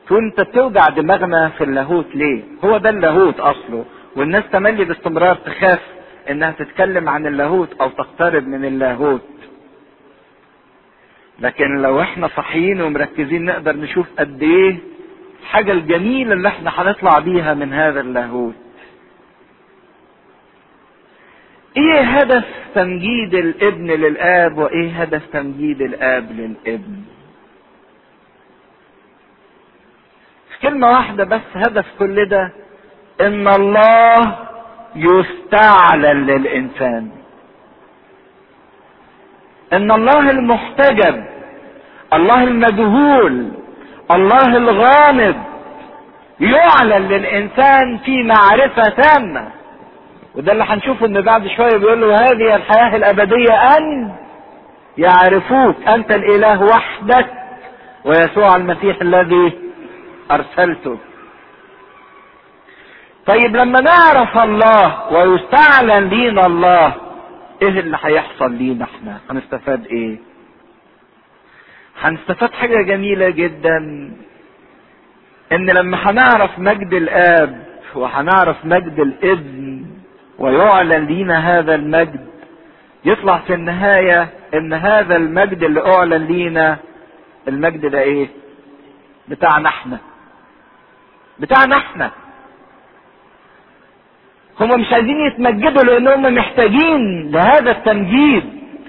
تقول انت بتوجع دماغنا في اللاهوت ليه هو ده اللاهوت اصله والناس تملي باستمرار تخاف انها تتكلم عن اللاهوت او تقترب من اللاهوت لكن لو احنا صحيين ومركزين نقدر نشوف قد ايه الحاجة الجميلة اللي احنا هنطلع بيها من هذا اللاهوت ايه هدف تمجيد الابن للاب وايه هدف تمجيد الاب للابن كلمة واحدة بس هدف كل ده ان الله يستعلن للانسان ان الله المحتجب الله المجهول الله الغامض يعلن للانسان في معرفة تامة وده اللي هنشوفه ان بعد شوية بيقول له هذه الحياة الابدية ان يعرفوك انت الاله وحدك ويسوع المسيح الذي ارسلته طيب لما نعرف الله ويستعلن لينا الله ايه اللي هيحصل لينا احنا هنستفاد ايه هنستفاد حاجة جميلة جدا ان لما هنعرف مجد الاب وهنعرف مجد الابن ويعلن لينا هذا المجد يطلع في النهاية ان هذا المجد اللي اعلن لينا المجد ده ايه بتاعنا احنا بتاعنا احنا هم مش عايزين يتمجدوا لان هم محتاجين لهذا التمجيد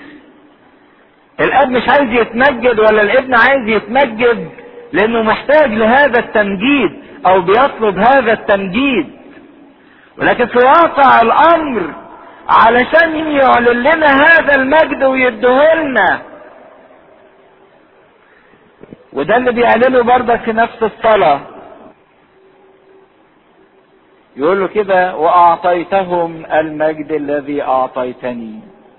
الاب مش عايز يتمجد ولا الابن عايز يتمجد لانه محتاج لهذا التمجيد او بيطلب هذا التمجيد ولكن في واقع الامر علشان يعلن لنا هذا المجد ويديهولنا وده اللي بيعلنه برضك في نفس الصلاه يقول له كده واعطيتهم المجد الذي اعطيتني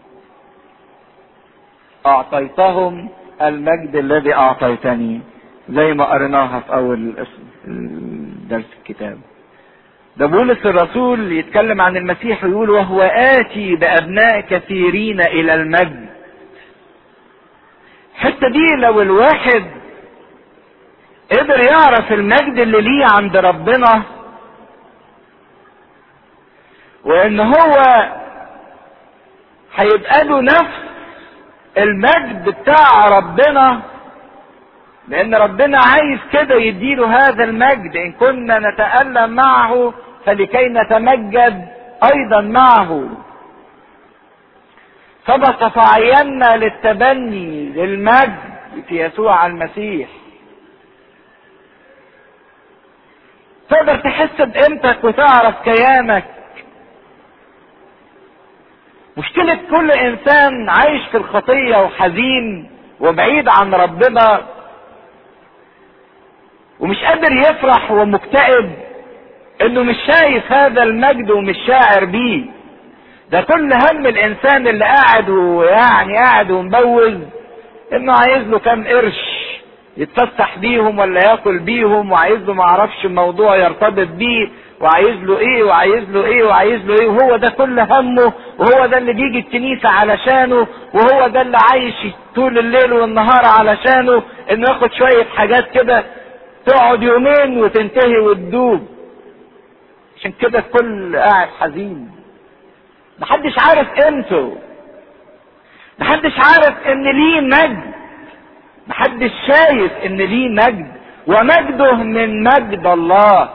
اعطيتهم المجد الذي اعطيتني زي ما قريناها في اول درس الكتاب ده بولس الرسول يتكلم عن المسيح ويقول وهو اتي بابناء كثيرين الى المجد الحته دي لو الواحد قدر يعرف المجد اللي ليه عند ربنا وان هو هيبقى له نفس المجد بتاع ربنا لان ربنا عايز كده يديله هذا المجد ان كنا نتألم معه فلكي نتمجد ايضا معه سبق فعينا للتبني للمجد في يسوع المسيح تقدر تحس بقيمتك وتعرف كيانك مشكلة كل انسان عايش في الخطية وحزين وبعيد عن ربنا ومش قادر يفرح ومكتئب انه مش شايف هذا المجد ومش شاعر بيه ده كل هم الانسان اللي قاعد ويعني قاعد ومبوز انه عايز له كام قرش يتفسح بيهم ولا ياكل بيهم وعايز له معرفش موضوع يرتبط بيه وعايز له ايه وعايز له ايه وعايز له ايه وهو ده كل همه وهو ده اللي بيجي الكنيسة علشانه وهو ده اللي عايش طول الليل والنهار علشانه انه ياخد شوية حاجات كده تقعد يومين وتنتهي وتدوب عشان كده الكل قاعد حزين محدش عارف قيمته محدش عارف ان ليه مجد محدش شايف ان ليه مجد ومجده من مجد الله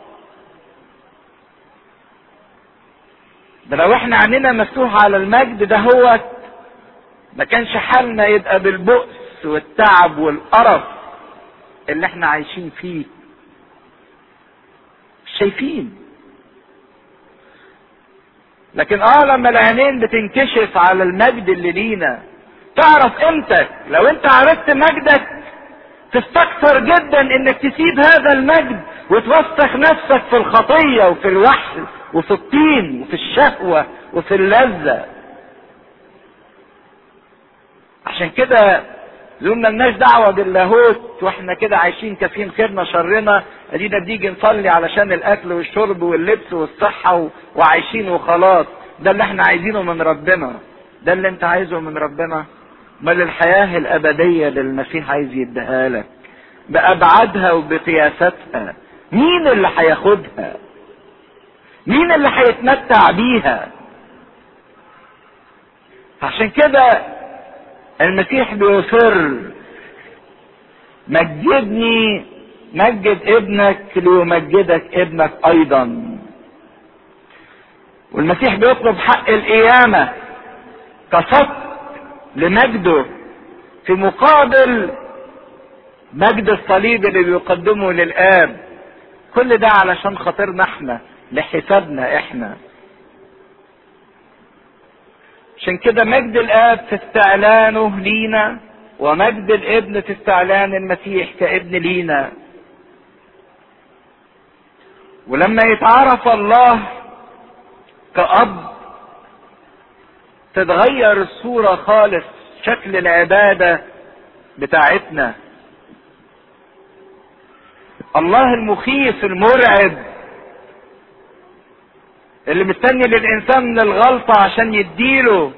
ده لو احنا عينينا مفتوحة على المجد ده هو ما كانش حالنا يبقى بالبؤس والتعب والقرف اللي احنا عايشين فيه مش شايفين لكن اه لما العينين بتنكشف على المجد اللي لينا تعرف قيمتك لو انت عرفت مجدك تستكثر جدا انك تسيب هذا المجد وتوسخ نفسك في الخطية وفي الوحل وفي الطين وفي الشهوة وفي اللذة عشان كده يقول ملناش دعوة باللاهوت واحنا كده عايشين كافيين خيرنا شرنا ادينا بنيجي نصلي علشان الاكل والشرب واللبس والصحة وعايشين وخلاص ده اللي احنا عايزينه من ربنا ده اللي انت عايزه من ربنا بل الحياة الابدية اللي المسيح عايز يديها لك بابعادها وبقياساتها مين اللي هياخدها مين اللي هيتمتع بيها عشان كده المسيح بيصر مجدني مجد ابنك ليمجدك ابنك ايضا والمسيح بيطلب حق القيامة كصك لمجده في مقابل مجد الصليب اللي بيقدمه للآب كل ده علشان خاطرنا احنا لحسابنا احنا عشان كده مجد الآب في استعلانه لينا ومجد الابن في استعلان المسيح كابن لينا ولما يتعرف الله كأب تتغير الصورة خالص شكل العبادة بتاعتنا الله المخيف المرعب اللي مستني للإنسان من الغلطة عشان يديله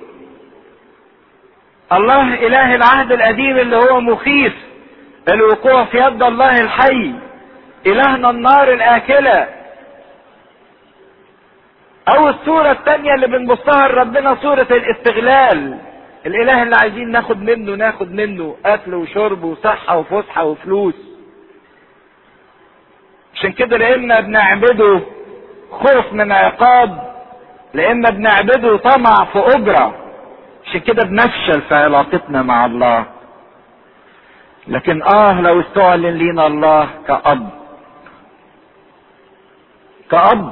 الله إله العهد القديم اللي هو مخيف الوقوع في يد الله الحي إلهنا النار الآكلة أو الصورة الثانية اللي بنبصها لربنا صورة الاستغلال الإله اللي عايزين ناخد منه ناخد منه أكل وشرب وصحة وفسحة وفلوس عشان كده لإما بنعبده خوف من عقاب لإما بنعبده طمع في أجرة عشان كده بنفشل في علاقتنا مع الله لكن اه لو استعلن لينا الله كأب كأب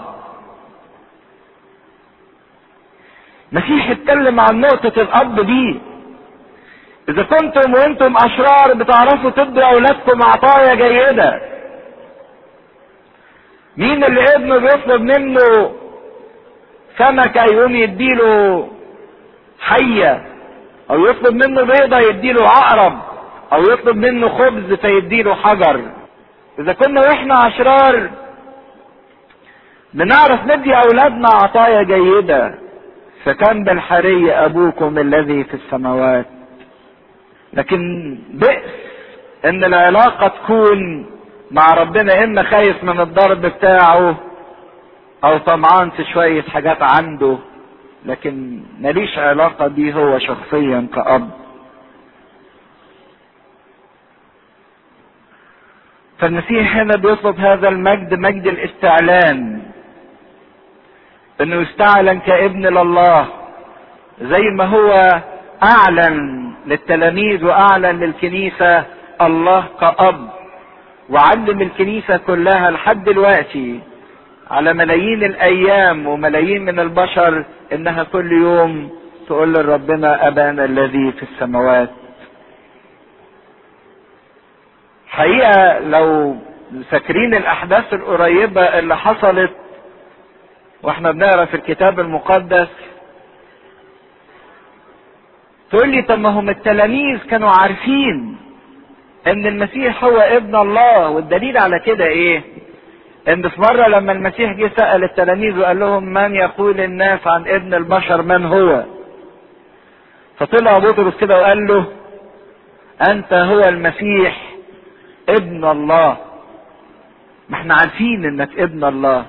مسيح اتكلم عن نقطة الأب دي إذا كنتم وأنتم أشرار بتعرفوا تدوا أولادكم عطايا جيدة مين اللي ابنه بيطلب منه سمكة يقوم يديله حية أو يطلب منه بيضة يديله عقرب أو يطلب منه خبز فيديله حجر إذا كنا وإحنا أشرار بنعرف ندي أولادنا عطايا جيدة فكان بالحري أبوكم الذي في السماوات لكن بئس إن العلاقة تكون مع ربنا إما خايف من الضرب بتاعه أو طمعان في شوية حاجات عنده لكن ماليش علاقة بيه هو شخصيا كأب فالمسيح هنا بيطلب هذا المجد مجد الاستعلان انه يستعلن كابن لله زي ما هو اعلن للتلاميذ واعلن للكنيسة الله كأب وعلم الكنيسة كلها لحد دلوقتي على ملايين الايام وملايين من البشر انها كل يوم تقول لربنا ابانا الذي في السماوات حقيقة لو فاكرين الاحداث القريبة اللي حصلت واحنا بنقرا في الكتاب المقدس تقول لي طب ما هم التلاميذ كانوا عارفين ان المسيح هو ابن الله والدليل على كده ايه ان في مرة لما المسيح جه سأل التلاميذ وقال لهم من يقول الناس عن ابن البشر من هو فطلع بطرس كده وقال له انت هو المسيح ابن الله ما احنا عارفين انك ابن الله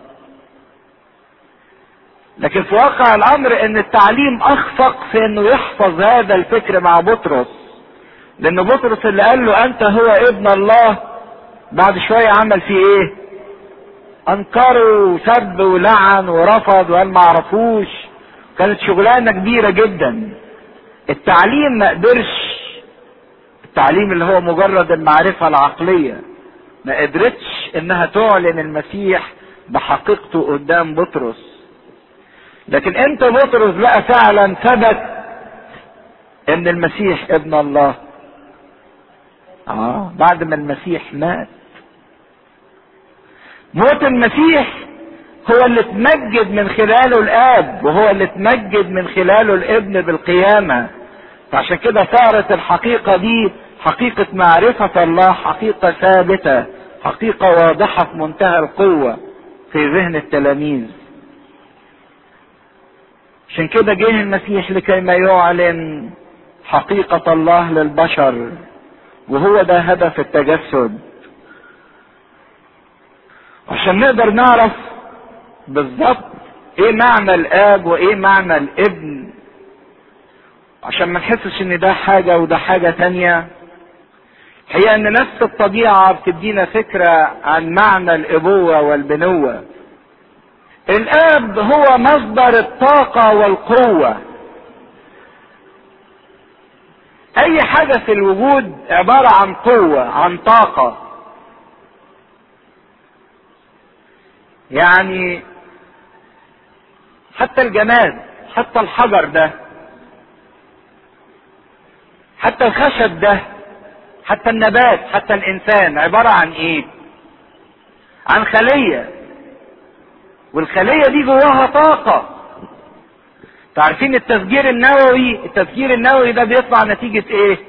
لكن في واقع الامر ان التعليم اخفق في انه يحفظ هذا الفكر مع بطرس لان بطرس اللي قال له انت هو ابن الله بعد شوية عمل فيه ايه انكره وسب ولعن ورفض وقال ما عرفوش كانت شغلانة كبيرة جدا التعليم ما قدرش التعليم اللي هو مجرد المعرفة العقلية ما قدرتش انها تعلن المسيح بحقيقته قدام بطرس لكن انت بطرس بقى فعلا ثبت ان المسيح ابن الله اه بعد ما المسيح مات موت المسيح هو اللي تمجد من خلاله الاب وهو اللي تمجد من خلاله الابن بالقيامه فعشان كده صارت الحقيقه دي حقيقه معرفه الله حقيقه ثابته حقيقه واضحه في منتهى القوه في ذهن التلاميذ عشان كده جه المسيح لكي ما يعلن حقيقة الله للبشر وهو ده هدف التجسد عشان نقدر نعرف بالظبط ايه معنى الاب وايه معنى الابن عشان ما نحسش ان ده حاجة وده حاجة تانية هي ان نفس الطبيعة بتدينا فكرة عن معنى الابوة والبنوة الاب هو مصدر الطاقة والقوة اي حاجة في الوجود عبارة عن قوة عن طاقة يعني حتى الجماد حتى الحجر ده حتى الخشب ده حتى النبات حتى الانسان عبارة عن ايه عن خلية والخلية دي جواها طاقة تعرفين التفجير النووي التفجير النووي ده بيطلع نتيجة ايه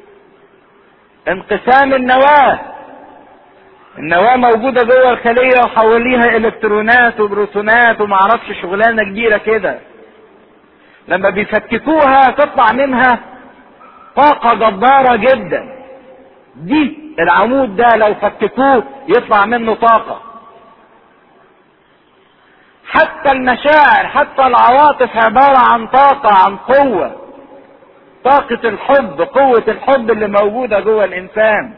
انقسام النواة النواة موجودة جوه الخلية وحواليها الكترونات وبروتونات ومعرفش شغلانة كبيرة كده لما بيفككوها تطلع منها طاقة جبارة جدا دي العمود ده لو فككوه يطلع منه طاقة حتى المشاعر حتى العواطف عبارة عن طاقة عن قوة طاقة الحب قوة الحب اللي موجودة جوه الإنسان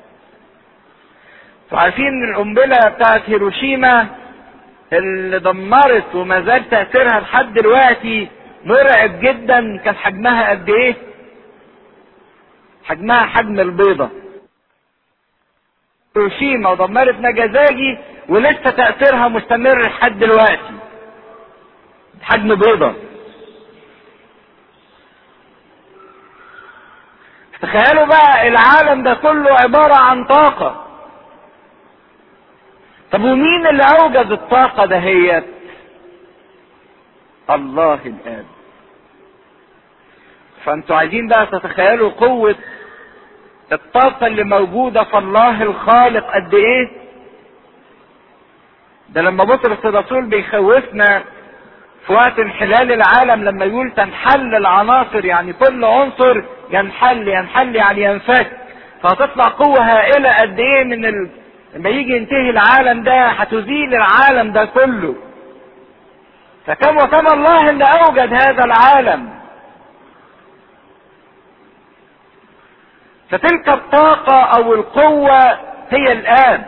عارفين القنبلة بتاعت هيروشيما اللي دمرت وما زال تأثيرها لحد دلوقتي مرعب جدا كان حجمها قد ايه؟ حجمها حجم البيضة. هيروشيما ودمرت ناجازاكي ولسه تأثيرها مستمر لحد دلوقتي. حجم بيضة. تخيلوا بقى العالم ده كله عبارة عن طاقة. طب ومين اللي اوجد الطاقة دهيت الله الاب فانتوا عايزين بقى تتخيلوا قوة الطاقة اللي موجودة في الله الخالق قد ايه ده لما بطرس الرسول بيخوفنا في وقت انحلال العالم لما يقول تنحل العناصر يعني كل عنصر ينحل ينحل يعني ينفك فهتطلع قوة هائلة قد ايه من ال... لما يجي ينتهي العالم ده هتزيل العالم ده كله فكم وكم الله اللي اوجد هذا العالم فتلك الطاقة او القوة هي الان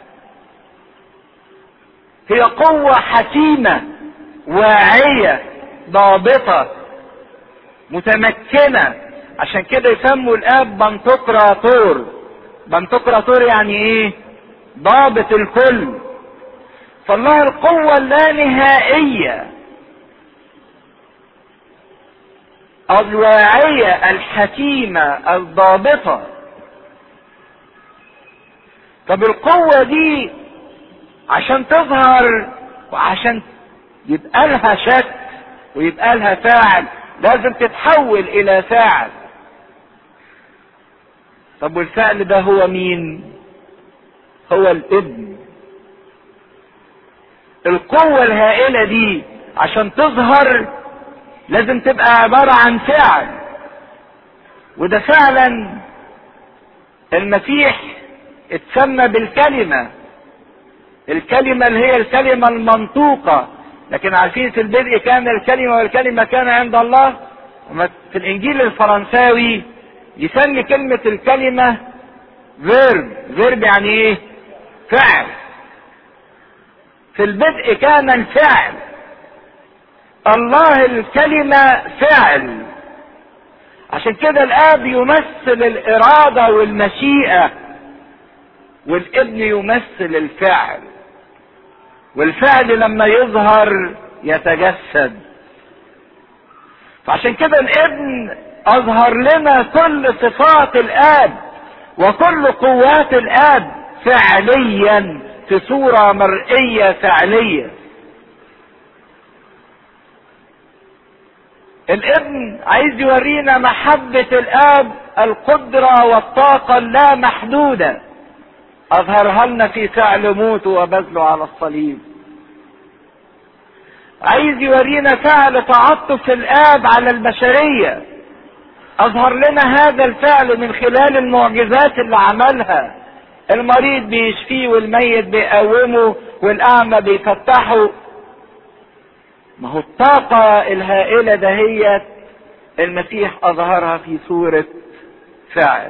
هي قوة حكيمة واعية ضابطة متمكنة عشان كده يسموا الاب بنتقراطور بنتقراطور يعني ايه ضابط الكل فالله القوة اللانهائية الواعية الحكيمة الضابطة طب القوة دي عشان تظهر وعشان يبقى لها شك ويبقى لها فاعل لازم تتحول الى فاعل طب والفعل ده هو مين هو الابن القوة الهائلة دي عشان تظهر لازم تبقى عبارة عن فعل وده فعلا المسيح اتسمى بالكلمة الكلمة اللي هي الكلمة المنطوقة لكن عارفين في البدء كان الكلمة والكلمة كان عند الله في الانجيل الفرنساوي يسمي كلمة الكلمة فيرب فيرب يعني ايه فعل في البدء كان الفعل الله الكلمة فعل عشان كده الاب يمثل الارادة والمشيئة والابن يمثل الفعل والفعل لما يظهر يتجسد فعشان كده الابن اظهر لنا كل صفات الاب وكل قوات الاب فعليا في صورة مرئية فعلية الابن عايز يورينا محبة الاب القدرة والطاقة اللا محدودة اظهرها لنا في فعل موته وبذله على الصليب عايز يورينا فعل تعطف الاب على البشرية اظهر لنا هذا الفعل من خلال المعجزات اللي عملها المريض بيشفيه والميت بيقومه والاعمى بيفتحوا ما هو الطاقة الهائلة دهيت المسيح اظهرها في صورة فعل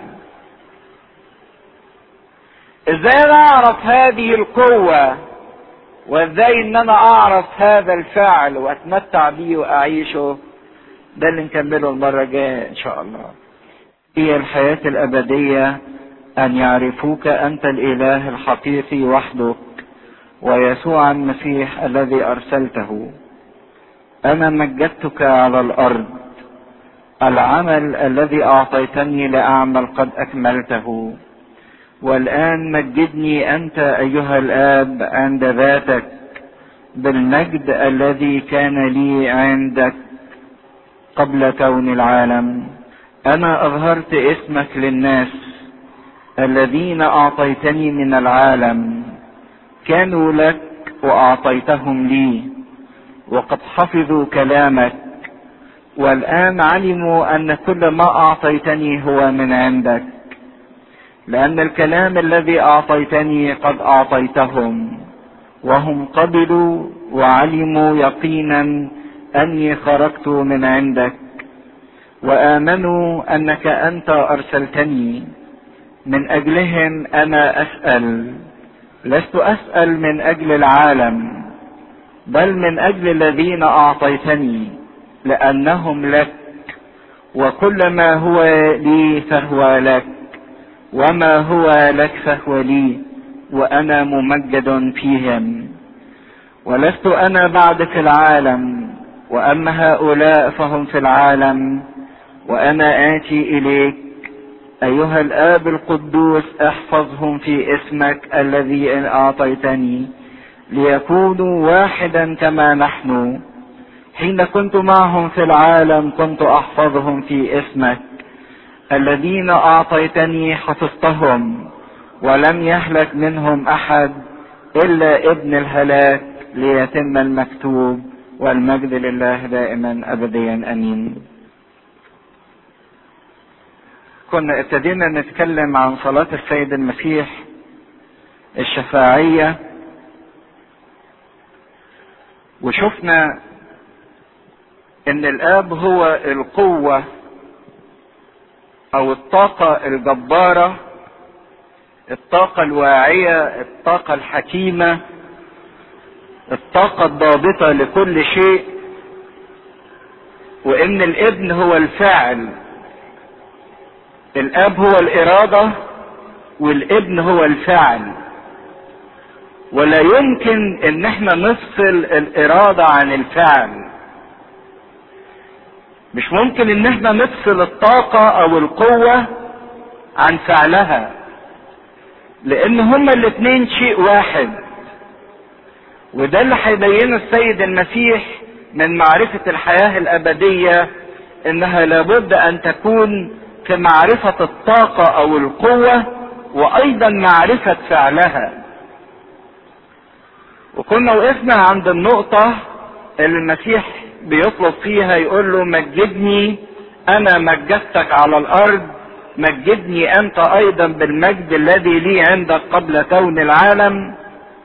ازاي انا اعرف هذه القوة وازاي ان انا اعرف هذا الفعل واتمتع بيه واعيشه ده اللي نكمله المرة الجاية ان شاء الله هي الحياة الابدية ان يعرفوك انت الاله الحقيقي وحدك ويسوع المسيح الذي ارسلته انا مجدتك على الارض العمل الذي اعطيتني لاعمل قد اكملته والان مجدني انت ايها الاب عند ذاتك بالمجد الذي كان لي عندك قبل كون العالم انا اظهرت اسمك للناس الذين اعطيتني من العالم كانوا لك واعطيتهم لي وقد حفظوا كلامك والان علموا ان كل ما اعطيتني هو من عندك لان الكلام الذي اعطيتني قد اعطيتهم وهم قبلوا وعلموا يقينا اني خرجت من عندك وامنوا انك انت ارسلتني من اجلهم انا اسال لست اسال من اجل العالم بل من اجل الذين اعطيتني لانهم لك وكل ما هو لي فهو لك وما هو لك فهو لي وانا ممجد فيهم ولست انا بعد في العالم واما هؤلاء فهم في العالم وانا اتي اليك ايها الاب القدوس احفظهم في اسمك الذي اعطيتني ليكونوا واحدا كما نحن حين كنت معهم في العالم كنت احفظهم في اسمك الذين اعطيتني حفظتهم ولم يهلك منهم احد الا ابن الهلاك ليتم المكتوب والمجد لله دائما ابديا امين كنا ابتدينا نتكلم عن صلاة السيد المسيح الشفاعية وشفنا ان الاب هو القوة او الطاقة الجبارة الطاقة الواعية الطاقة الحكيمة الطاقة الضابطة لكل شيء وان الابن هو الفاعل الاب هو الارادة والابن هو الفاعل ولا يمكن ان احنا نفصل الارادة عن الفعل مش ممكن ان احنا نفصل الطاقة او القوة عن فعلها لان هما الاتنين شيء واحد وده اللي هيبينه السيد المسيح من معرفة الحياة الابدية انها لابد ان تكون في معرفة الطاقة او القوة وايضا معرفة فعلها وكنا وقفنا عند النقطة اللي المسيح بيطلب فيها يقول له مجدني انا مجدتك على الارض مجدني انت ايضا بالمجد الذي لي عندك قبل كون العالم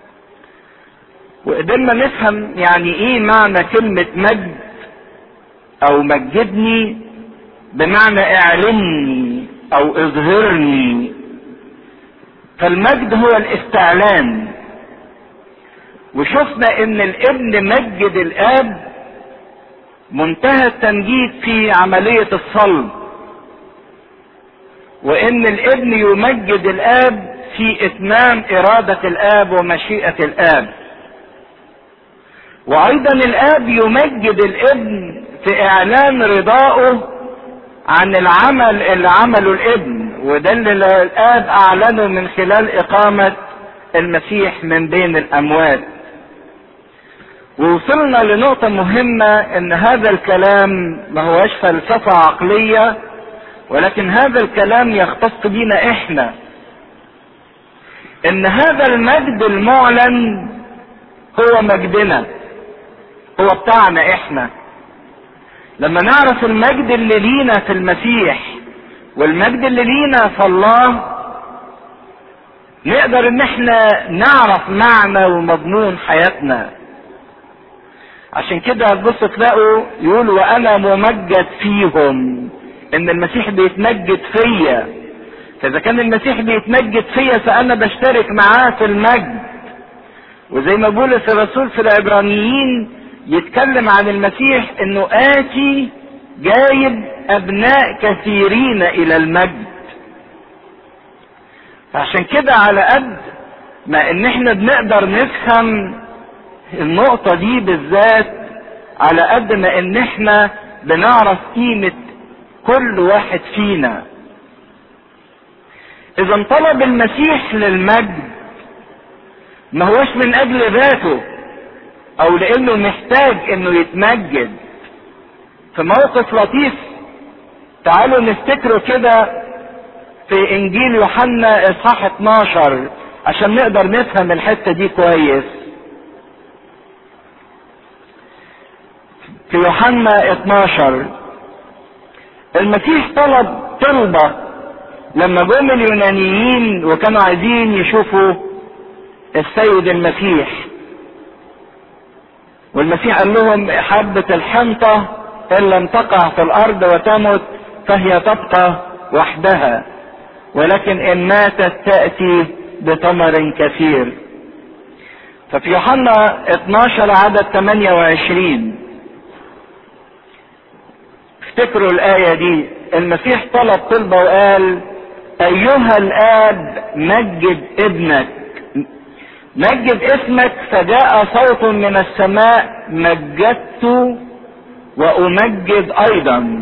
وقدرنا نفهم يعني ايه معنى كلمة مجد او مجدني بمعنى اعلني او اظهرني فالمجد هو الاستعلان وشفنا ان الابن مجد الاب منتهى التمجيد في عملية الصلب وان الابن يمجد الاب في اتمام ارادة الاب ومشيئة الاب وايضا الاب يمجد الابن في اعلان رضائه عن العمل اللي عمله الابن وده اللي الاب اعلنه من خلال اقامة المسيح من بين الاموات ووصلنا لنقطة مهمة ان هذا الكلام ما هوش فلسفة عقلية ولكن هذا الكلام يختص بينا احنا ان هذا المجد المعلن هو مجدنا هو بتاعنا احنا لما نعرف المجد اللي لينا في المسيح والمجد اللي لينا في الله نقدر ان احنا نعرف معنى ومضمون حياتنا عشان كده هتبص تلاقوا يقول وانا ممجد فيهم ان المسيح بيتمجد فيا فاذا كان المسيح بيتمجد فيا فانا بشترك معاه في المجد وزي ما بولس الرسول في العبرانيين يتكلم عن المسيح انه اتي جايب ابناء كثيرين الى المجد فعشان كده على قد ما ان احنا بنقدر نفهم النقطة دي بالذات على قد ما ان احنا بنعرف قيمة كل واحد فينا اذا طلب المسيح للمجد ما هوش من اجل ذاته او لانه محتاج انه يتمجد في موقف لطيف تعالوا نفتكروا كده في انجيل يوحنا اصحاح 12 عشان نقدر نفهم الحتة دي كويس في يوحنا 12 المسيح طلب طلبة لما جم اليونانيين وكانوا عايزين يشوفوا السيد المسيح والمسيح قال لهم حبة الحنطة ان لم تقع في الارض وتمت فهي تبقى وحدها ولكن ان ماتت تأتي بثمر كثير ففي يوحنا 12 عدد 28 افتكروا الآية دي المسيح طلب طلبة وقال أيها الآب مجد ابنك مجد اسمك فجاء صوت من السماء مجدت وأمجد أيضا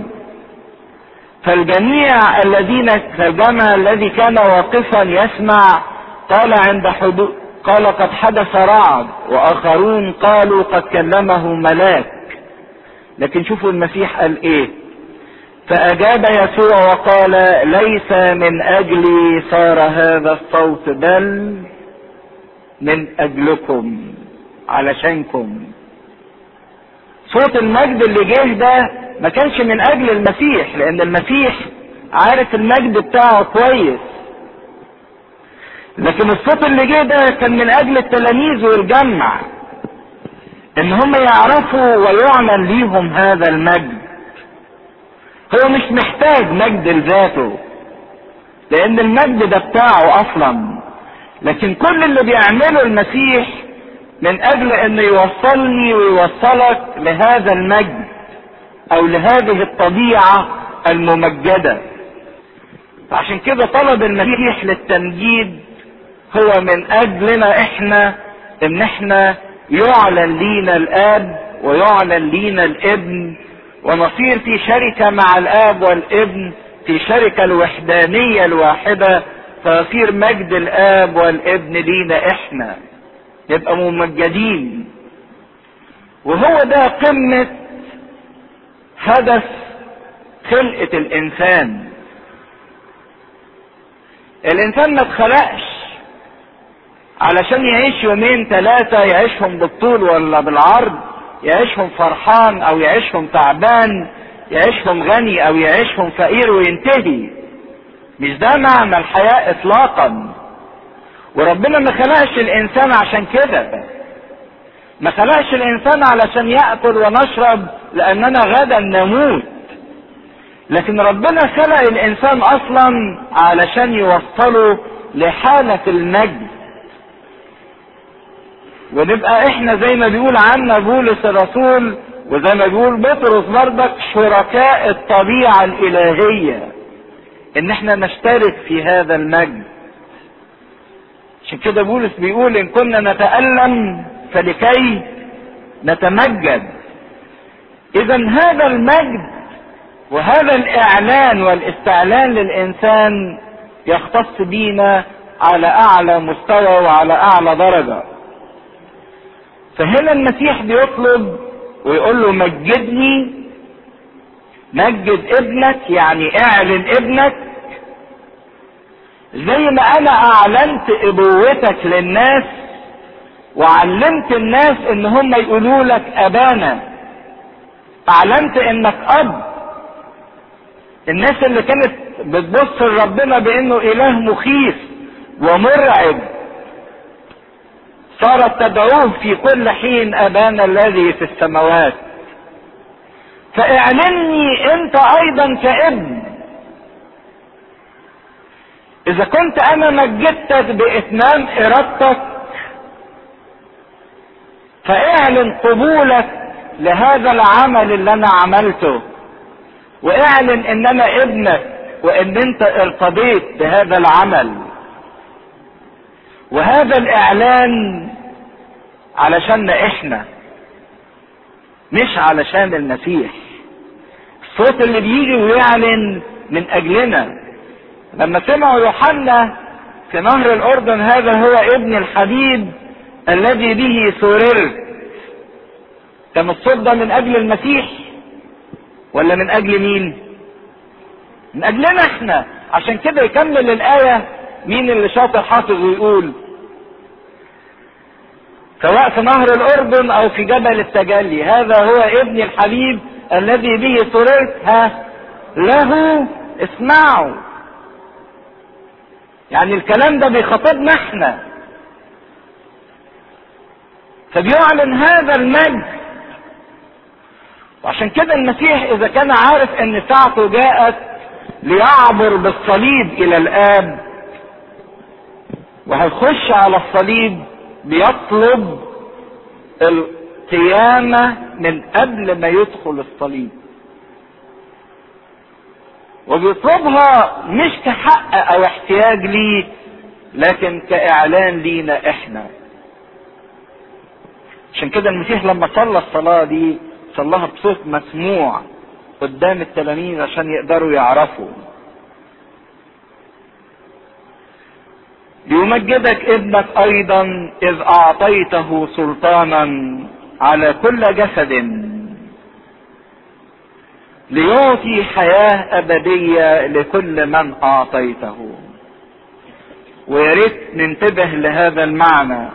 فالجميع الذين فالجمع الذي كان واقفا يسمع قال عند حدود قال قد حدث رعد واخرون قالوا قد كلمه ملاك لكن شوفوا المسيح قال ايه فاجاب يسوع وقال ليس من اجلي صار هذا الصوت بل من اجلكم علشانكم صوت المجد اللي جه ده ما كانش من اجل المسيح لان المسيح عارف المجد بتاعه كويس لكن الصوت اللي جه ده كان من اجل التلاميذ والجمع ان هم يعرفوا ويعلن ليهم هذا المجد هو مش محتاج مجد لذاته لان المجد ده بتاعه اصلا لكن كل اللي بيعمله المسيح من اجل انه يوصلني ويوصلك لهذا المجد او لهذه الطبيعة الممجدة فعشان كده طلب المسيح للتمجيد هو من اجلنا احنا ان احنا يعلن لينا الاب ويعلن لينا الابن ونصير في شركة مع الاب والابن في شركة الوحدانية الواحدة فيصير مجد الاب والابن لينا احنا نبقى ممجدين وهو ده قمة هدف خلقة الانسان الانسان ما اتخلقش علشان يعيش يومين ثلاثة يعيشهم بالطول ولا بالعرض يعيشهم فرحان او يعيشهم تعبان يعيشهم غني او يعيشهم فقير وينتهي مش ده معنى الحياة اطلاقا وربنا ما خلقش الانسان عشان كده ما خلقش الانسان علشان ياكل ونشرب لاننا غدا نموت لكن ربنا خلق الانسان اصلا علشان يوصله لحالة المجد ونبقى احنا زي ما بيقول عنا بولس الرسول وزي ما بيقول بطرس برضك شركاء الطبيعة الالهية ان احنا نشترك في هذا المجد عشان كده بولس بيقول ان كنا نتألم فلكي نتمجد اذا هذا المجد وهذا الاعلان والاستعلان للانسان يختص بينا على اعلى مستوى وعلى اعلى درجه فهنا المسيح بيطلب ويقول له مجدني مجد ابنك يعني اعلن ابنك زي ما انا اعلنت ابوتك للناس وعلمت الناس ان هم يقولوا لك ابانا اعلنت انك اب الناس اللي كانت بتبص لربنا بانه اله مخيف ومرعب صارت تدعوه في كل حين ابانا الذي في السماوات فاعلني انت ايضا كابن اذا كنت انا مجدتك باتمام ارادتك فاعلن قبولك لهذا العمل اللي انا عملته واعلن ان انا ابنك وان انت ارتضيت بهذا العمل وهذا الاعلان علشان احنا مش علشان المسيح الصوت اللي بيجي ويعلن من اجلنا لما سمعوا يوحنا في نهر الاردن هذا هو ابن الحبيب الذي به سررت كان الصوت ده من اجل المسيح ولا من اجل مين من اجلنا احنا عشان كده يكمل الايه مين اللي شاطر حافظ ويقول سواء في نهر الاردن او في جبل التجلي هذا هو ابن الحبيب الذي به سررت ها له اسمعوا يعني الكلام ده بيخاطبنا احنا فبيعلن هذا المجد وعشان كده المسيح اذا كان عارف ان ساعته جاءت ليعبر بالصليب الى الاب وهيخش على الصليب بيطلب القيامة من قبل ما يدخل الصليب وبيطلبها مش كحق او احتياج ليه لكن كاعلان لينا احنا عشان كده المسيح لما صلى الصلاة دي صلاها بصوت مسموع قدام التلاميذ عشان يقدروا يعرفوا ليمجدك ابنك ايضا اذ اعطيته سلطانا على كل جسد ليعطي حياة ابدية لكل من اعطيته ويا ريت ننتبه لهذا المعنى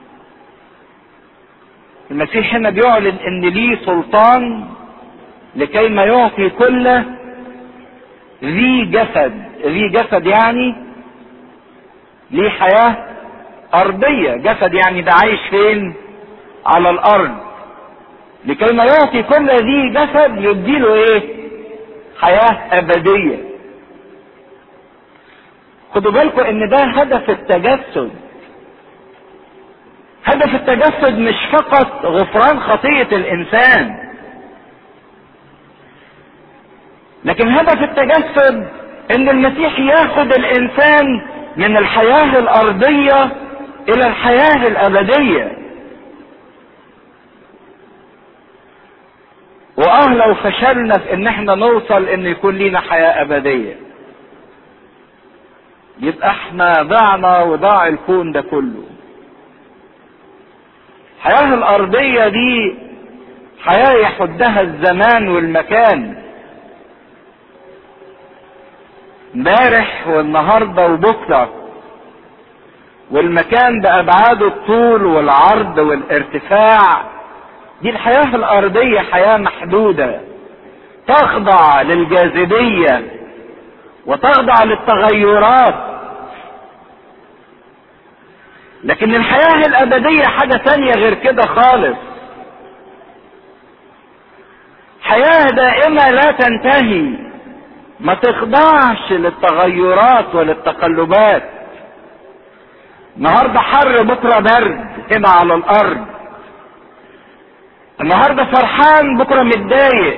المسيح هنا بيعلن ان ليه سلطان لكي ما يعطي كل ذي جسد ذي جسد يعني ليه حياة أرضية جسد يعني ده عايش فين على الأرض لكي ما يعطي كل ذي جسد يديله ايه حياة أبدية خدوا بالكم ان ده هدف التجسد هدف التجسد مش فقط غفران خطية الإنسان لكن هدف التجسد ان المسيح ياخد الانسان من الحياة الارضية الى الحياة الابدية واه لو فشلنا في ان احنا نوصل ان يكون لينا حياة ابدية يبقى احنا ضعنا وضاع الكون ده كله الحياة الارضية دي حياة يحدها الزمان والمكان امبارح والنهارده وبكره والمكان بابعاد الطول والعرض والارتفاع دي الحياه الارضيه حياه محدوده تخضع للجاذبيه وتخضع للتغيرات لكن الحياه الابديه حاجه تانية غير كده خالص حياه دائمه لا تنتهي ما تخضعش للتغيرات وللتقلبات النهارده حر بكره برد هنا على الارض النهارده فرحان بكره متضايق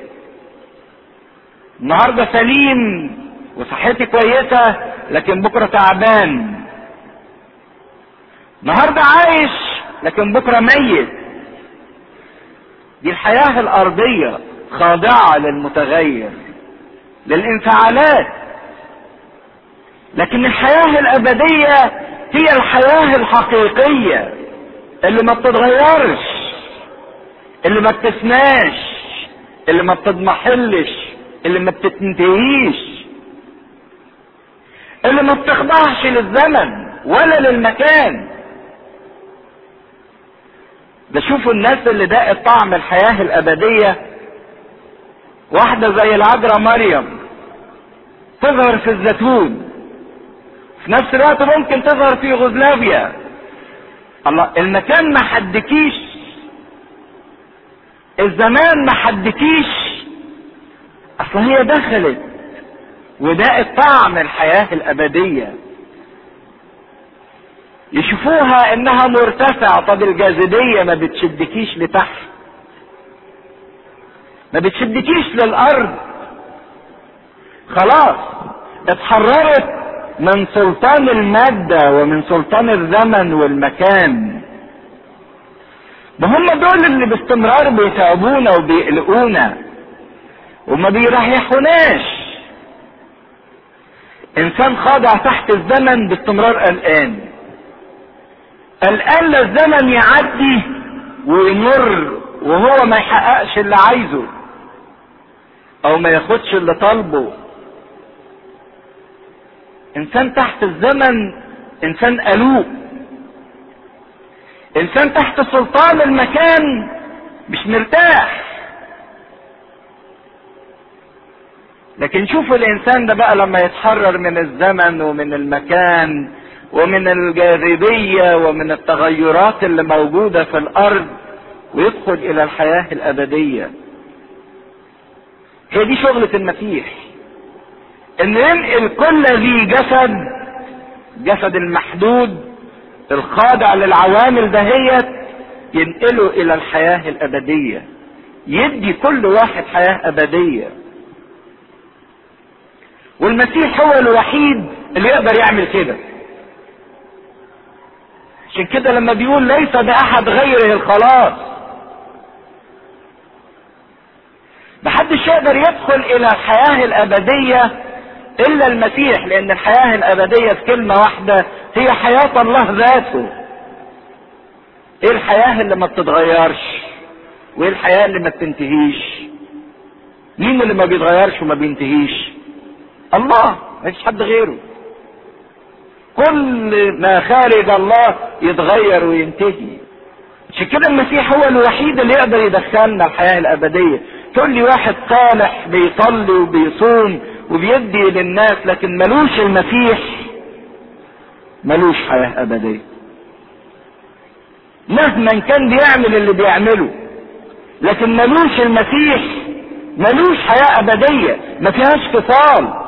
النهارده سليم وصحتي كويسه لكن بكره تعبان النهارده عايش لكن بكره ميت دي الحياه الارضيه خاضعه للمتغير للانفعالات لكن الحياة الأبدية هي الحياة الحقيقية اللي ما بتتغيرش اللي ما بتفناش اللي ما بتضمحلش اللي ما بتنتهيش اللي ما بتخضعش للزمن ولا للمكان ده شوفوا الناس اللي داقت طعم الحياة الأبدية واحدة زي العذراء مريم تظهر في الزيتون في نفس الوقت ممكن تظهر في يوغوسلافيا الله المكان ما حدكيش الزمان ما حدكيش اصل هي دخلت وداقت طعم الحياة الابدية يشوفوها انها مرتفعة طب الجاذبية ما بتشدكيش لتحت ما بتشدكيش للارض خلاص اتحررت من سلطان المادة ومن سلطان الزمن والمكان ده هم دول اللي باستمرار بيتعبونا وبيقلقونا وما بيريحوناش انسان خاضع تحت الزمن باستمرار قلقان قلقان الزمن يعدي ويمر وهو ما يحققش اللي عايزه او ما ياخدش اللي طالبه انسان تحت الزمن انسان قلوق انسان تحت سلطان المكان مش مرتاح لكن شوفوا الانسان ده بقى لما يتحرر من الزمن ومن المكان ومن الجاذبية ومن التغيرات اللي موجودة في الارض ويدخل الى الحياة الابدية هي دي شغلة المسيح ان ينقل كل ذي جسد جسد المحدود الخاضع للعوامل دهيت ينقله الى الحياة الابدية يدي كل واحد حياة ابدية والمسيح هو الوحيد اللي يقدر يعمل كده عشان كده لما بيقول ليس باحد غيره الخلاص محدش يقدر يدخل الى الحياة الابدية الا المسيح لان الحياة الابدية في كلمة واحدة هي حياة الله ذاته ايه الحياة اللي ما بتتغيرش وايه الحياة اللي ما بتنتهيش مين اللي ما بيتغيرش وما بينتهيش الله مفيش حد غيره كل ما خارج الله يتغير وينتهي عشان كده المسيح هو الوحيد اللي يقدر يدخلنا الحياة الأبدية تقول لي واحد صالح بيصلي وبيصوم وبيدي للناس لكن ملوش المسيح ملوش حياة أبدية مهما كان بيعمل اللي بيعمله لكن ملوش المسيح ملوش حياة أبدية ما فيهاش فصال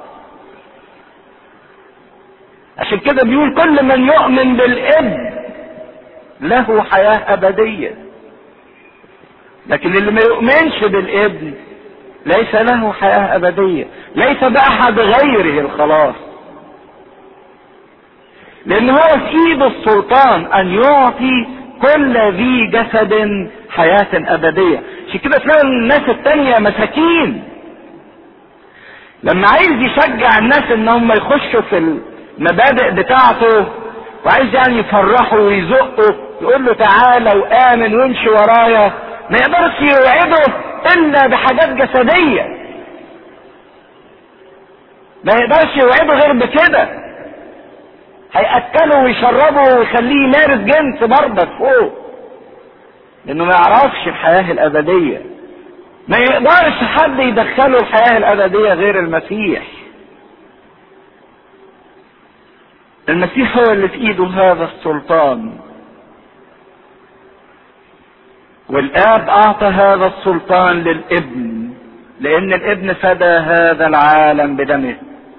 عشان كده بيقول كل من يؤمن بالابن له حياة أبدية لكن اللي ما يؤمنش بالابن ليس له حياة أبدية ليس بأحد غيره الخلاص لأن هو في إيده السلطان أن يعطي كل ذي جسد حياة أبدية عشان كده تلاقي الناس التانية مساكين لما عايز يشجع الناس ان هم يخشوا في المبادئ بتاعته وعايز يعني يفرحوا ويزقوا يقول له تعالى وآمن وامشي ورايا ما يقدرش يوعده الا بحاجات جسدية ما يقدرش يوعده غير بكده هيأكله ويشربه ويخليه يمارس جنس برضك فوق لانه ما يعرفش الحياة الابدية ما يقدرش حد يدخله الحياة الابدية غير المسيح المسيح هو اللي في ايده هذا السلطان والاب اعطى هذا السلطان للابن لان الابن فدى هذا العالم بدمه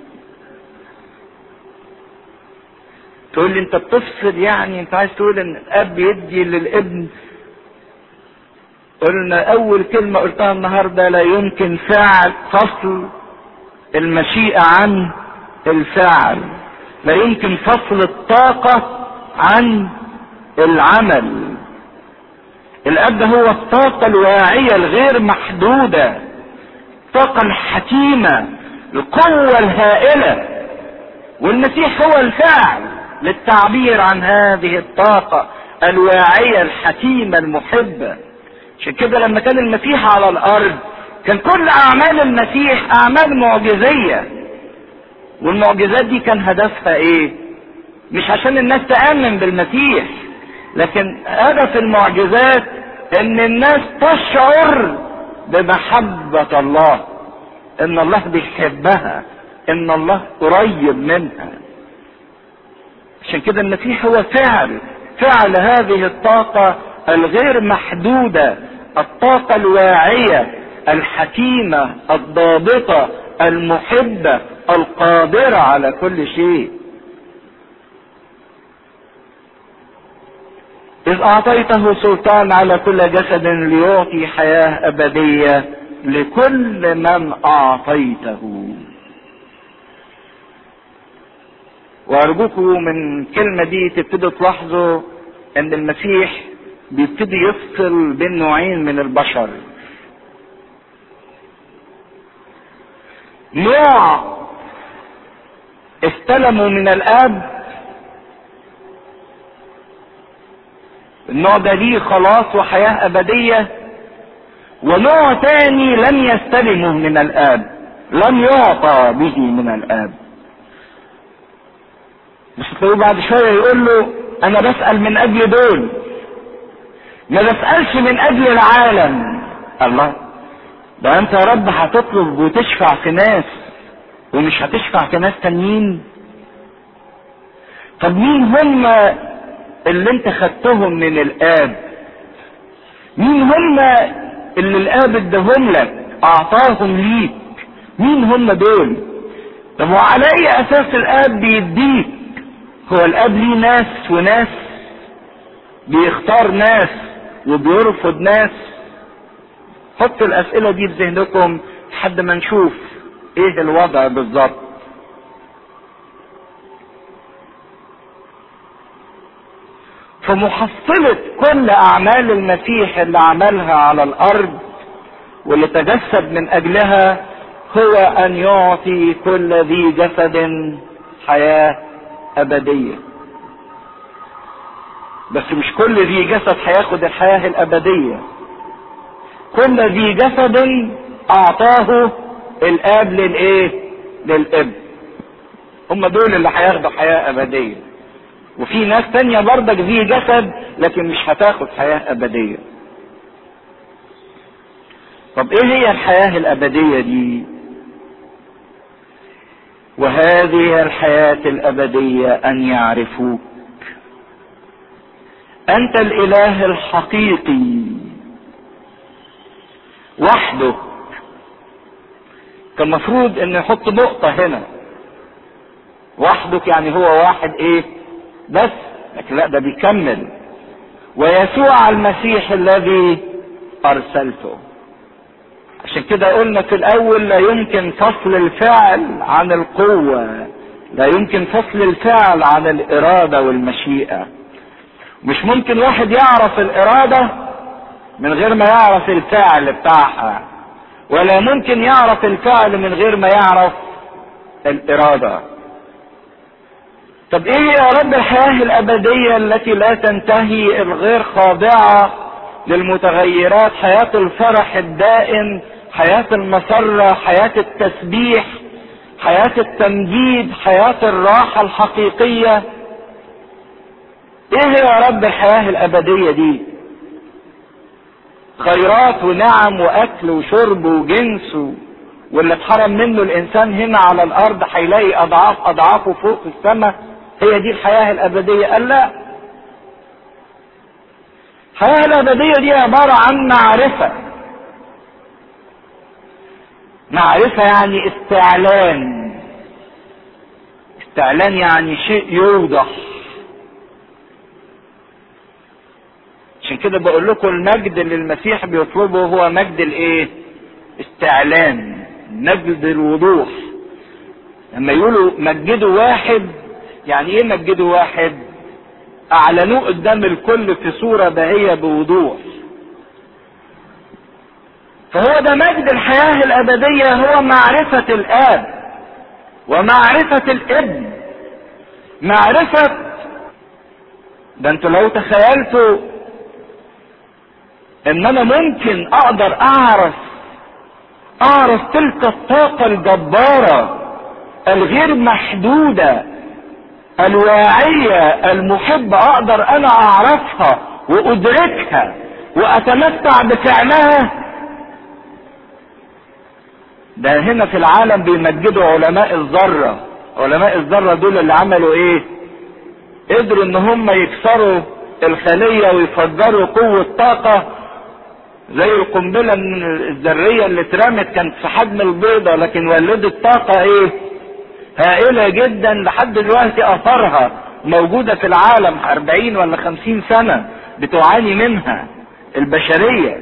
تقول لي انت بتفصل يعني انت عايز تقول ان الاب يدي للابن قلنا اول كلمة قلتها النهاردة لا يمكن فعل فصل المشيئة عن الفعل لا يمكن فصل الطاقة عن العمل الاب هو الطاقة الواعية الغير محدودة الطاقة الحكيمة القوة الهائلة والمسيح هو الفاعل للتعبير عن هذه الطاقة الواعية الحكيمة المحبة عشان كده لما كان المسيح على الارض كان كل اعمال المسيح اعمال معجزية والمعجزات دي كان هدفها ايه مش عشان الناس تآمن بالمسيح لكن هدف المعجزات ان الناس تشعر بمحبة الله ان الله بيحبها ان الله قريب منها عشان كده المسيح هو فعل فعل هذه الطاقة الغير محدودة الطاقة الواعية الحكيمة الضابطة المحبة القادرة على كل شيء إذ أعطيته سلطان على كل جسد ليعطي حياة أبدية لكل من أعطيته وأرجوكم من الكلمة دي تبتدوا تلاحظوا إن المسيح بيبتدي يفصل بين نوعين من البشر نوع استلموا من الاب النوع ده ليه خلاص وحياة ابدية ونوع تاني لم يستلمه من الاب لم يعطى به من الاب بس تلاقيه بعد شوية يقول له انا بسأل من اجل دول ما بسألش من اجل العالم الله ده انت يا رب هتطلب وتشفع في ناس ومش هتشفع في ناس تانيين طب مين هم اللي انت خدتهم من الاب مين هم اللي الاب اداهم لك اعطاهم ليك مين هم دول طب وعلى اي اساس الاب بيديك هو الاب ليه ناس وناس بيختار ناس وبيرفض ناس حطوا الاسئلة دي في ذهنكم لحد ما نشوف ايه الوضع بالظبط فمحصلة كل اعمال المسيح اللي عملها على الارض واللي تجسد من اجلها هو ان يعطي كل ذي جسد حياة ابدية بس مش كل ذي جسد هياخد الحياة الابدية كل ذي جسد اعطاه الاب للايه للاب هم دول اللي هياخدوا حياة ابدية وفي ناس تانية برضك ذي جسد لكن مش هتاخد حياة ابدية طب ايه هي الحياة الابدية دي وهذه الحياة الابدية ان يعرفوك انت الاله الحقيقي وحده كان المفروض ان يحط نقطة هنا وحدك يعني هو واحد ايه بس لكن لا ده بيكمل ويسوع المسيح الذي ارسلته عشان كده قلنا في الاول لا يمكن فصل الفعل عن القوة لا يمكن فصل الفعل عن الارادة والمشيئة مش ممكن واحد يعرف الارادة من غير ما يعرف الفعل بتاعها ولا ممكن يعرف الفعل من غير ما يعرف الارادة طب ايه يا رب الحياة الابدية التي لا تنتهي الغير خاضعة للمتغيرات حياة الفرح الدائم حياة المسرة حياة التسبيح حياة التمجيد حياة الراحة الحقيقية ايه يا رب الحياة الابدية دي خيرات ونعم واكل وشرب وجنس واللي اتحرم منه الانسان هنا على الارض هيلاقي اضعاف اضعافه فوق في السماء هي دي الحياة الابدية قال لا الحياة الابدية دي عبارة عن معرفة معرفة يعني استعلان استعلان يعني شيء يوضح عشان كده بقول لكم المجد اللي المسيح بيطلبه هو مجد الايه استعلان مجد الوضوح لما يقولوا مجدوا واحد يعني ايه مجدوا واحد اعلنوه قدام الكل في صورة باهية بوضوح فهو ده مجد الحياة الابدية هو معرفة الاب ومعرفة الابن معرفة ده انتوا لو تخيلتوا ان انا ممكن اقدر اعرف اعرف تلك الطاقة الجبارة الغير محدودة الواعية المحبة اقدر انا اعرفها وادركها واتمتع بفعلها ده هنا في العالم بيمجدوا علماء الذرة علماء الذرة دول اللي عملوا ايه قدروا ان هم يكسروا الخلية ويفجروا قوة طاقة زي القنبلة الذرية اللي اترمت كانت في حجم البيضة لكن ولدت طاقة ايه هائلة جدا لحد دلوقتي اثرها موجودة في العالم اربعين ولا خمسين سنة بتعاني منها البشرية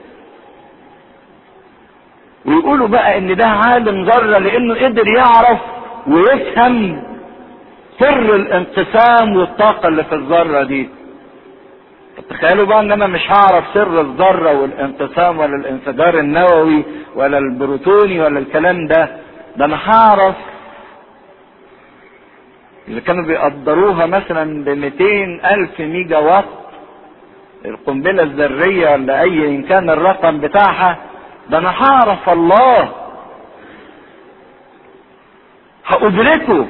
ويقولوا بقى ان ده عالم ذرة لانه قدر يعرف ويفهم سر الانقسام والطاقة اللي في الذرة دي تخيلوا بقى ان انا مش هعرف سر الذرة والانقسام ولا الانفجار النووي ولا البروتوني ولا الكلام ده ده انا هعرف اللي كانوا بيقدروها مثلا ب 200 الف ميجا وات القنبلة الذرية ولا اي ان كان الرقم بتاعها ده انا هعرف الله هأدركه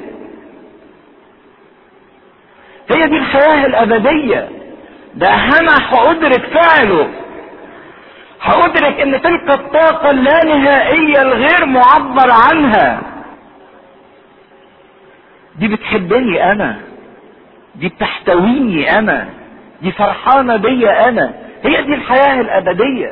هي دي الحياة الأبدية ده أنا هأدرك فعله هأدرك إن تلك الطاقة اللانهائية الغير معبر عنها دي بتحبني أنا دي بتحتويني أنا دي فرحانة بيا أنا هي دي الحياة الأبدية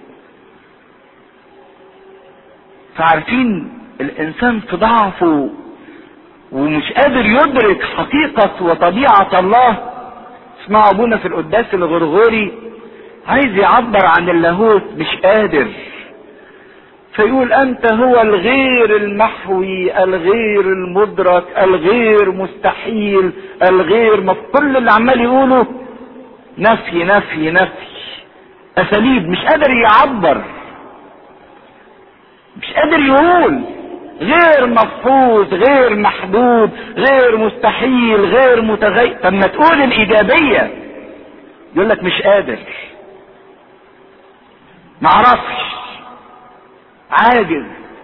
فعارفين الإنسان في ضعفه ومش قادر يدرك حقيقة وطبيعة الله اسمعوا ابونا في القداس الغرغوري عايز يعبر عن اللاهوت مش قادر فيقول انت هو الغير المحوي الغير المدرك الغير مستحيل الغير مف... كل اللي عمال يقوله نفي نفي نفي اساليب مش قادر يعبر مش قادر يقول غير مفحوظ غير محدود غير مستحيل غير متغير طب ما تقول الايجابيه يقول لك مش قادر معرفش عاجز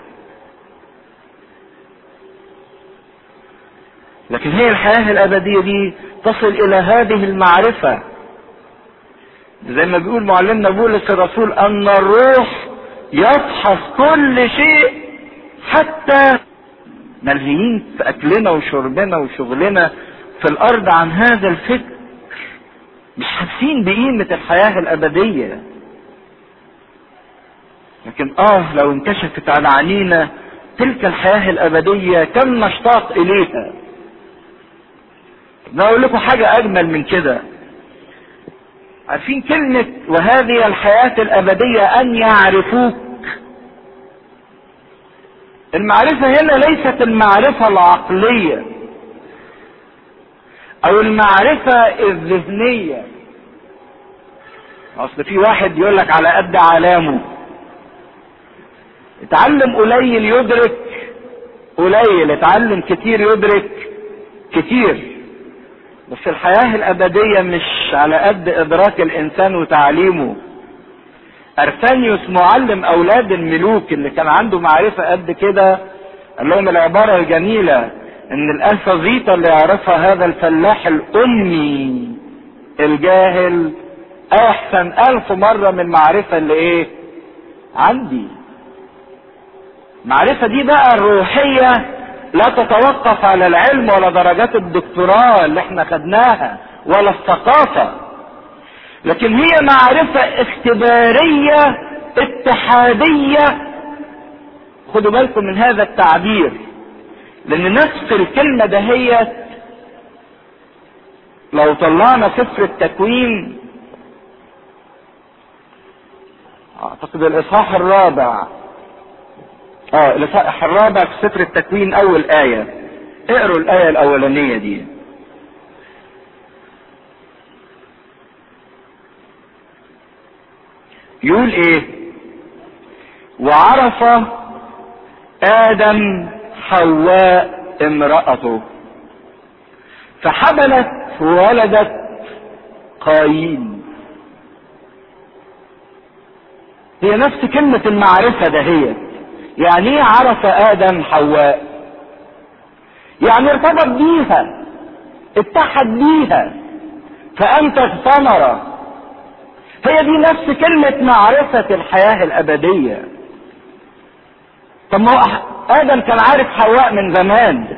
لكن هي الحياه الابديه دي تصل الى هذه المعرفه زي ما بيقول معلمنا بولس الرسول ان الروح يفحص كل شيء حتى ملهيين في اكلنا وشربنا وشغلنا في الارض عن هذا الفكر مش حاسين بقيمة الحياة الابدية لكن اه لو انكشفت على عينينا تلك الحياة الابدية كم نشتاق اليها اقول لكم حاجة اجمل من كده عارفين كلمة وهذه الحياة الابدية ان يعرفوك المعرفة هنا ليست المعرفة العقلية او المعرفة الذهنية اصل في واحد يقول لك على قد علامه اتعلم قليل يدرك قليل اتعلم كتير يدرك كتير بس الحياة الابدية مش على قد ادراك الانسان وتعليمه ارسانيوس معلم اولاد الملوك اللي كان عنده معرفة قد كده قال لهم العبارة الجميلة ان الالفازيطة اللي يعرفها هذا الفلاح الامي الجاهل احسن الف مرة من المعرفة اللي ايه عندي المعرفة دي بقى الروحية لا تتوقف على العلم ولا درجات الدكتوراه اللي احنا خدناها ولا الثقافة لكن هي معرفة اختبارية اتحادية خدوا بالكم من هذا التعبير لان نفس الكلمة دهيت لو طلعنا سفر التكوين اعتقد الاصحاح الرابع اه الاصحاح الرابع في سفر التكوين اول ايه اقروا الايه الاولانيه دي يقول ايه وعرف ادم حواء امرأته فحملت وولدت قايين هي نفس كلمة المعرفة دهيت يعني ايه عرف ادم حواء يعني ارتبط بيها اتحد بيها فانتج ثمرة هي دي نفس كلمة معرفة الحياة الابدية طب ما هو ادم كان عارف حواء من زمان